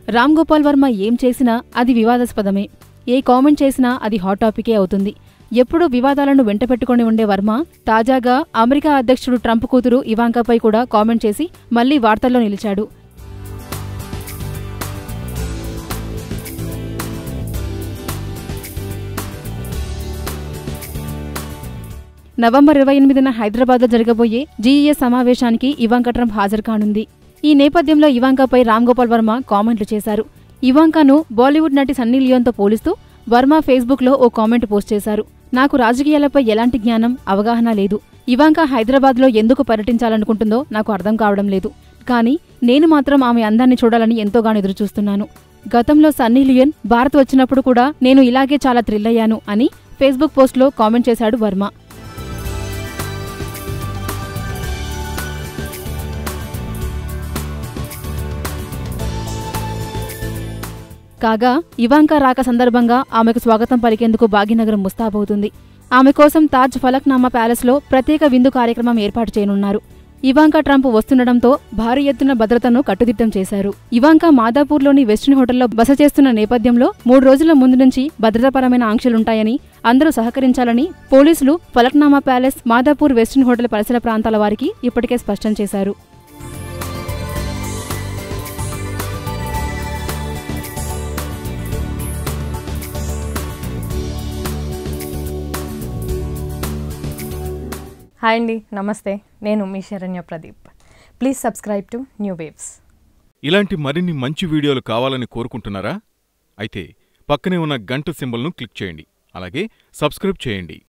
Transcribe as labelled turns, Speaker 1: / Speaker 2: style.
Speaker 1: రామ్ గోపాల్ వర్మ ఏం చేసినా అది వివాదాస్పదమే ఏ కామెంట్ చేసినా అది హాట్ టాపికే అవుతుంది ఎప్పుడూ వివాదాలను వెంటపెట్టుకుని ఉండే వర్మ తాజాగా అమెరికా అధ్యక్షుడు ట్రంప్ కూతురు ఇవాంకాపై కూడా కామెంట్ చేసి మళ్లీ వార్తల్లో నిలిచాడు నవంబర్ ఇరవై ఎనిమిదిన హైదరాబాద్లో జరగబోయే జీఈఏ సమావేశానికి ఇవాంకా ట్రంప్ హాజరు కానుంది ఈ నేపథ్యంలో ఇవాంకాపై రామ్ గోపాల్ వర్మ కామెంట్లు చేశారు ఇవాంకాను బాలీవుడ్ నటి సన్నీ లియోన్తో పోలిస్తూ వర్మ ఫేస్బుక్లో ఓ కామెంట్ పోస్ట్ చేశారు నాకు రాజకీయాలపై ఎలాంటి జ్ఞానం అవగాహన లేదు ఇవాంకా హైదరాబాద్లో ఎందుకు పర్యటించాలనుకుంటుందో నాకు అర్థం కావడం లేదు కానీ నేను మాత్రం ఆమె అందాన్ని చూడాలని ఎంతోగానో ఎదురుచూస్తున్నాను గతంలో సన్నీ లియోన్ భారత్ వచ్చినప్పుడు కూడా నేను ఇలాగే చాలా థ్రిల్ అయ్యాను అని ఫేస్బుక్ పోస్ట్లో కామెంట్ చేశాడు వర్మ కాగా ఇవాంకా రాక సందర్భంగా ఆమెకు స్వాగతం పలికేందుకు భాగ్యనగరం ముస్తాబవుతుంది ఆమె కోసం తాజ్ ఫలక్నామా ప్యాలెస్లో ప్రత్యేక విందు కార్యక్రమం ఏర్పాటు చేయనున్నారు ఇవాంకా ట్రంప్ వస్తుండటంతో భారీ ఎత్తున భద్రతను కట్టుదిట్టం చేశారు ఇవాంకా మాదాపూర్లోని వెస్టిన్ హోటల్లో బస చేస్తున్న నేపథ్యంలో మూడు రోజుల ముందు నుంచి భద్రతాపరమైన ఆంక్షలుంటాయని అందరూ సహకరించాలని పోలీసులు Falaknuma palace Madhapur Westin hotel పరిసర ప్రాంతాల వారికి ఇప్పటికే స్పష్టం చేశారు
Speaker 2: హాయ్ అండి నమస్తే నేను మీ Saranya Pradeep please subscribe to new waves
Speaker 3: ఇలాంటి మరిన్ని మంచి వీడియోలు కావాలని కోరుకుంటున్నారా అయితే పక్కనే ఉన్న గంట సింబల్ను క్లిక్ చేయండి అలాగే సబ్స్క్రైబ్ చేయండి